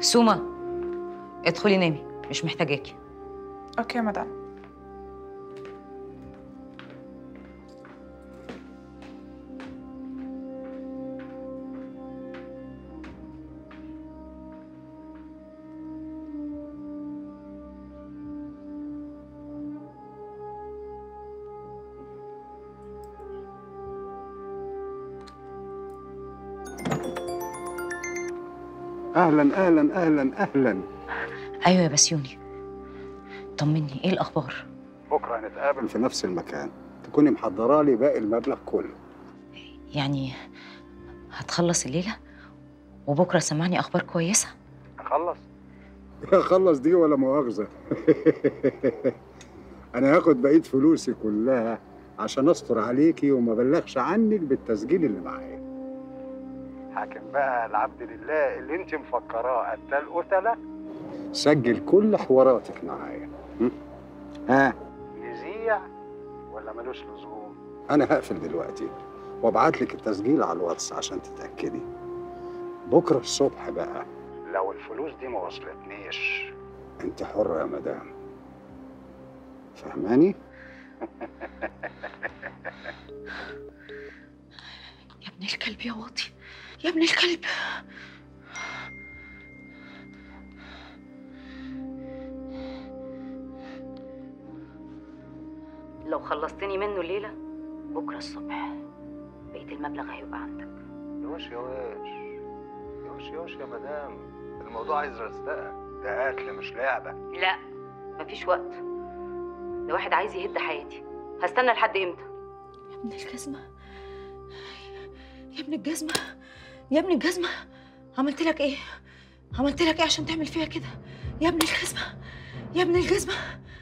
سوما ادخلي نامي مش محتاجاكي اوكي يا مدام اهلا اهلا اهلا اهلا ايوه يا بسيوني طمني ايه الاخبار بكره هنتقابل في نفس المكان تكوني محضره لي باقي المبلغ كله يعني هتخلص الليله وبكره سمعني اخبار كويسه اخلص يا خلص دي ولا مؤاخذه انا هاخد بقيه فلوسي كلها عشان استر عليكي وما بلغش عنك بالتسجيل اللي معايا حاكم بقى العبد لله اللي انت مفكراه قتال قتله سجل كل حواراتك معايا م? ها يذيع ولا ملوش لزوم انا هقفل دلوقتي وابعت لك التسجيل على الواتس عشان تتاكدي بكره الصبح بقى لو الفلوس دي ما وصلتنيش انت حره يا مدام فهماني يا ابن الكلب يا واطي يا ابن الكلب لو خلصتني منه الليله بكره الصبح بقيه المبلغ هيبقى عندك يوش يوش يوش يوش يا مدام الموضوع عايز رزقه ده قتل مش لعبه لا مفيش وقت ده واحد عايز يهد حياتي هستنى لحد امتى يا ابن الجزمه يا ابن الجزمه يا ابن الجزمه عملت لك ايه عملت لك ايه عشان تعمل فيها كده يا ابن الجزمه يا ابن الجزمه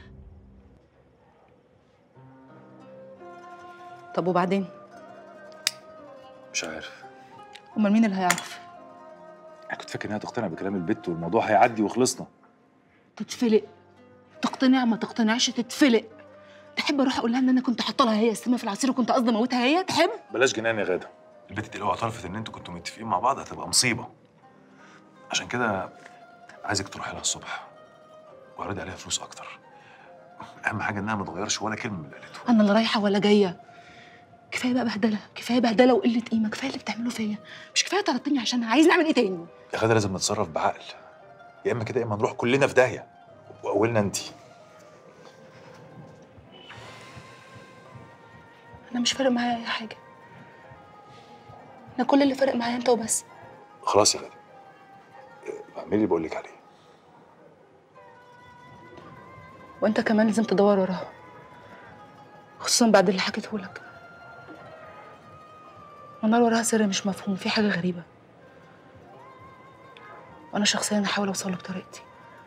طب وبعدين مش عارف امال مين اللي هيعرف انا كنت فاكر انها تقتنع بكلام البت والموضوع هيعدي وخلصنا تتفلق تقتنع ما تقتنعش تتفلق تحب اروح اقول لها ان انا كنت حاطه لها هي السم في العصير وكنت قصدي اموتها هي تحب بلاش جنان يا غاده البت دي لو اعترفت ان انتوا كنتوا متفقين مع بعض هتبقى مصيبه عشان كده عايزك تروحي لها الصبح واعرضي عليها فلوس اكتر اهم حاجه انها ما تغيرش ولا كلمه من اللي قالته انا لا رايحه ولا جايه كفايه بقى بهدله كفايه بهدله وقله قيمه كفايه اللي بتعمله فيا مش كفايه طردتني عشان عايز نعمل ايه تاني يا غاده لازم نتصرف بعقل يا اما كده يا اما نروح كلنا في داهيه واولنا انت انا مش فارق معايا اي حاجه انا كل اللي فارق معايا انت وبس خلاص يا غاده اعملي اللي بقول لك عليه وانت كمان لازم تدور وراها خصوصا بعد اللي حكيته لك منار وراها سر مش مفهوم في حاجه غريبه وانا شخصيا هحاول اوصل له بطريقتي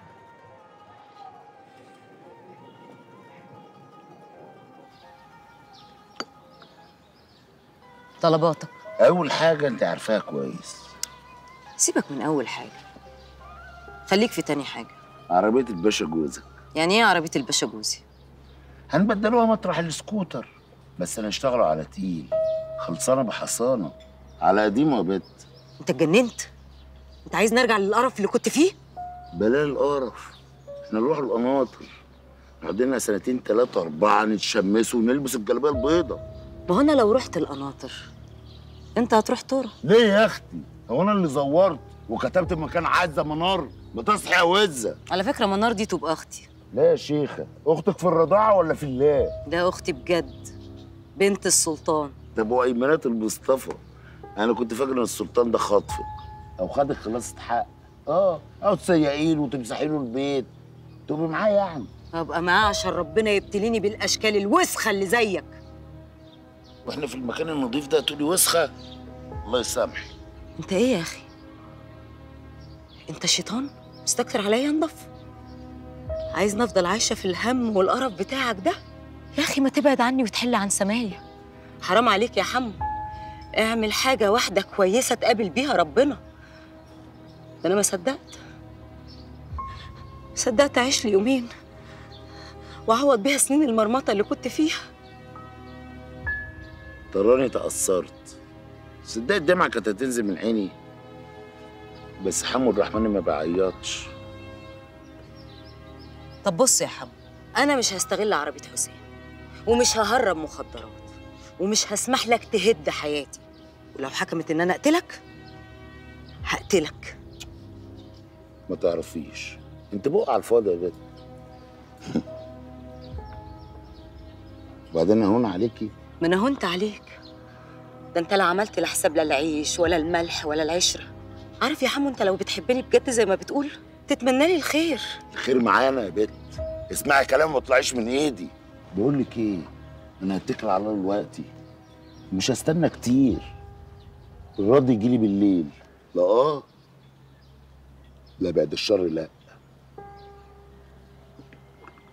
طلباتك اول حاجه انت عارفاها كويس سيبك من اول حاجه خليك في تاني حاجه عربيه الباشا جوزك يعني ايه عربيه الباشا جوزي هنبدلوها مطرح السكوتر بس هنشتغلوا على تقيل خلصانه بحصانه على قديمه يا بت انت اتجننت انت عايز نرجع للقرف اللي كنت فيه بلا القرف احنا نروح القناطر نقعد لنا سنتين ثلاثة أربعة نتشمسوا ونلبس الجلابية البيضة ما هو انا لو رحت القناطر انت هتروح تورا ليه يا أختي؟ هو أنا اللي زورت وكتبت مكان عزة منار بتصحي يا وزة على فكره منار دي تبقى اختي لا يا شيخة أختك في الرضاعة ولا في الله؟ ده اختي بجد بنت السلطان طب وأيمانات المصطفى أنا كنت فاكر إن السلطان ده خاطفك أو خدك خلاصة حق اه أو تسيقين وتمسحي له البيت تبقي معاه يعني هبقى معاه عشان ربنا يبتليني بالاشكال الوسخه اللي زيك واحنا في المكان النظيف ده تقولي وسخة الله يسامحك انت ايه يا اخي انت شيطان مستكتر عليا انضف عايز نفضل عايشه في الهم والقرف بتاعك ده يا اخي ما تبعد عني وتحل عن سمايا حرام عليك يا حمو اعمل حاجه واحده كويسه تقابل بيها ربنا ده انا ما صدقت صدقت اعيش لي يومين واعوض بيها سنين المرمطه اللي كنت فيها تراني تأثرت صدقت الدمعة كانت هتنزل من عيني بس حمو الرحمن ما بيعيطش طب بص يا حمو انا مش هستغل عربيه حسين ومش ههرب مخدرات ومش هسمح لك تهد حياتي ولو حكمت ان انا اقتلك هقتلك ما تعرفيش انت بقى على الفاضي يا بنت وبعدين هون عليكي ما انا هنت عليك ده انت لا عملت لا حساب لا العيش ولا الملح ولا العشره عارف يا حمو انت لو بتحبني بجد زي ما بتقول تتمنى لي الخير الخير معانا يا بت اسمعي كلام ما طلعش من ايدي بقول لك ايه انا هتكل على الله دلوقتي مش هستنى كتير الراضي يجي لي بالليل لا اه لا بعد الشر لا